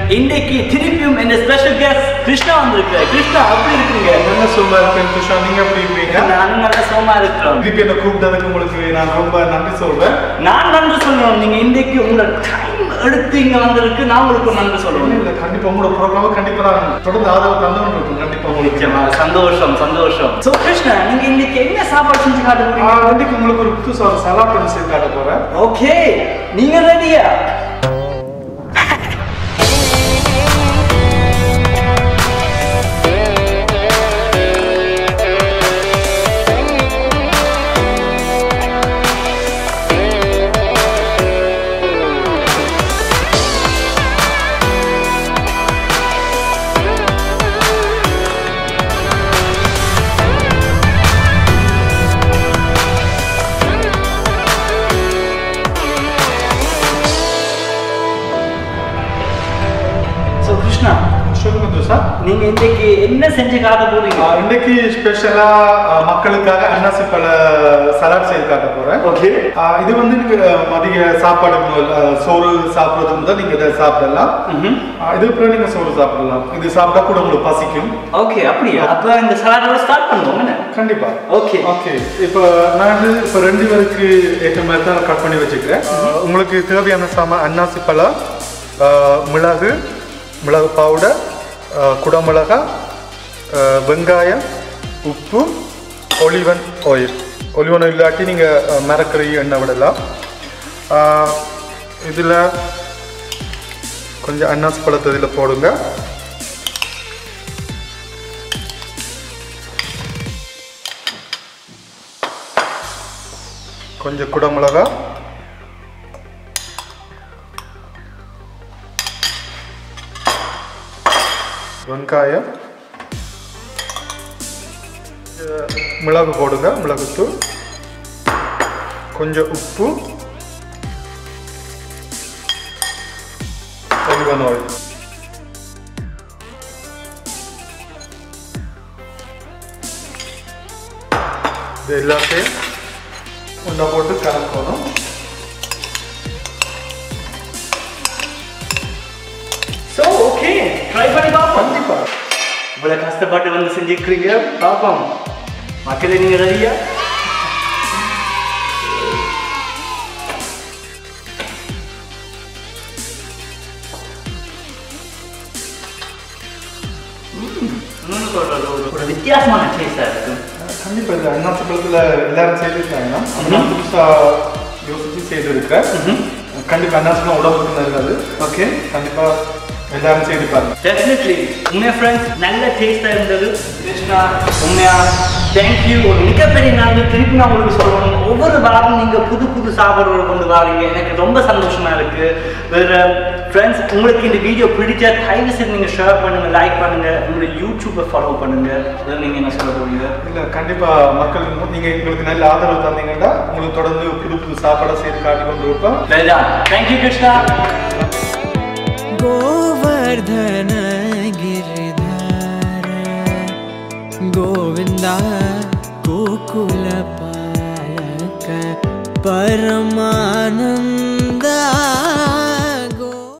இன்றைக்கு திருப்பியும் இந்த ஸ்பெஷல் கெஸ்ட் கிருஷ்ணா வந்திருக்கு கிருஷ்ணா அப்படி இருக்கீங்க நல்ல சும்மா இருக்கேன் துஷா நீங்க எப்படி இருக்கீங்க நானும் நல்ல சோமா இருக்கிறோம் திருப்பி என்ன கூப்பிட்டதுக்கு உங்களுக்கு நான் ரொம்ப நன்றி சொல்றேன் நான் நன்றி சொல்லணும் நீங்க இன்றைக்கு உங்களோட டைம் எடுத்து இங்க வந்திருக்கு நான் உங்களுக்கு நன்றி சொல்லணும் இல்ல கண்டிப்பா உங்களோட ப்ரோக்ராம் கண்டிப்பா நான் தொடர்ந்து ஆதரவு தந்தவன் இருக்கும் கண்டிப்பா உங்களுக்கு நிச்சயமா சந்தோஷம் சந்தோஷம் சோ கிருஷ்ணா நீங்க இன்னைக்கு என்ன சாப்பாடு செஞ்சு காட்ட ஆ, போறீங்க இன்னைக்கு உங்களுக்கு ஒரு புதுசா ஒரு சலாட் ஒன்று செய்து காட்ட போறேன் ஓகே நீங்க ரெடியா சோ கிருஷ்ணா சொல்லுங்க துஷா நீங்க இன்னைக்கு என்ன செஞ்சு காட்ட போறீங்க ஆ, இன்னைக்கு ஸ்பெஷலா மக்களுக்காக அன்னாசி பழ சலாட் செய்து காட்ட போறேன் ஓகே ஆ, இது வந்து நீங்க மதிய சாப்பாடு முதல், ஆ, சோறு சாப்பிடுறது முதல் நீங்க இதை சாப்பிடலாம் ஆ, இதுக்கு பிறகு நீங்க சோறு சாப்பிடலாம் இது சாப்பிட்டா கூட உங்களுக்கு பசிக்கும் ஓகே அப்படியா அப்ப இந்த சலாடோட ஸ்டார்ட் பண்ணுவோம் என்ன கண்டிப்பா ஓகே ஓகே இப்போ நான் வந்து இப்போ ரெண்டு பேருக்கு ஏற்ற மாதிரி தான் கட் பண்ணி வச்சுக்கிறேன் உங்களுக்கு தேவையான சாமான் அன்னாசி பழம் ஆ, மிளகு மிளகு பவுடர் ஆ, குடமிளகா ஆ, வெங்காயம் உப்பு ஒலிவன் ஆயில் ஒலிவன் oil இல்லாட்டி நீங்கள் மரக்கறி எண்ணெய் விடலாம் இதில் கொஞ்சம் அன்னாசி பழத்தை இதில் போடுங்க கொஞ்சம் குடமிளகா வெங்காயம் அஹ் மிளகு போடுங்க மிளகுத்தூள் கொஞ்சம் உப்பு ஒலிவன் ஆயில் இது எல்லாத்தையும் ஒன்றா போட்டு கலக்கணும் சோ ஓகே ட்ரை பண்ணி பார்ப்போம் கண்டிப்பா இவ்வளவு கஷ்டப்பட்டு வந்து செஞ்சுக்கிறீங்க பார்ப்போம் மக்களே நீங்க ரெடியா இன்னொன்னு சொல்றது ஒரு- ஒரு வித்தியாசமான டேஸ்டா இருக்கு கண்டிப்பா இது அண்ணாச்சி பழத்துல எல்லாரும் செய்திருக்காங்கன்னா நான் புதுசா யோசிச்சு செய்திருக்கேன் கண்டிப்பா அண்ணாச்சி பழம் உடம்புக்கு நல்லது ஓகே கண்டிப்பா எல்லாரும் செய்து பாருங்க டெஃபினெட்லி உண்மையா ஃப்ரெண்ட்ஸ் நல்ல டேஸ்டாக இருந்தது கிருஷ்ணா உண்மையா தேங்க்யூ ஒரு மிகப்பெரிய நன்றி திருப்பி நான் உங்களுக்கு சொல்லணும் ஒவ்வொரு வாரம் நீங்கள் புது புது சாப்பாடுகளை கொண்டு வரீங்க எனக்கு ரொம்ப சந்தோஷமா இருக்கு வேற ஃப்ரெண்ட்ஸ் உங்களுக்கு இந்த வீடியோ பிடிச்சா தயவு செய்து நீங்கள் ஷேர் பண்ணுங்க லைக் பண்ணுங்க உங்களுடைய யூடியூப்பை ஃபாலோ பண்ணுங்க வேற நீங்கள் என்ன சொல்ல போறீங்க இல்ல கண்டிப்பா மக்கள் நீங்க எங்களுக்கு நல்ல ஆதரவு தந்தீங்கன்னா உங்களுக்கு தொடர்ந்து புது புது சாப்பாடை செய்து காட்டி கொண்டு இருப்போம் வெல்தான் தேங்க்யூ கிருஷ்ணா गोवर्धन गिरिधार गोविन्दा गोकुलपालक परमानन्द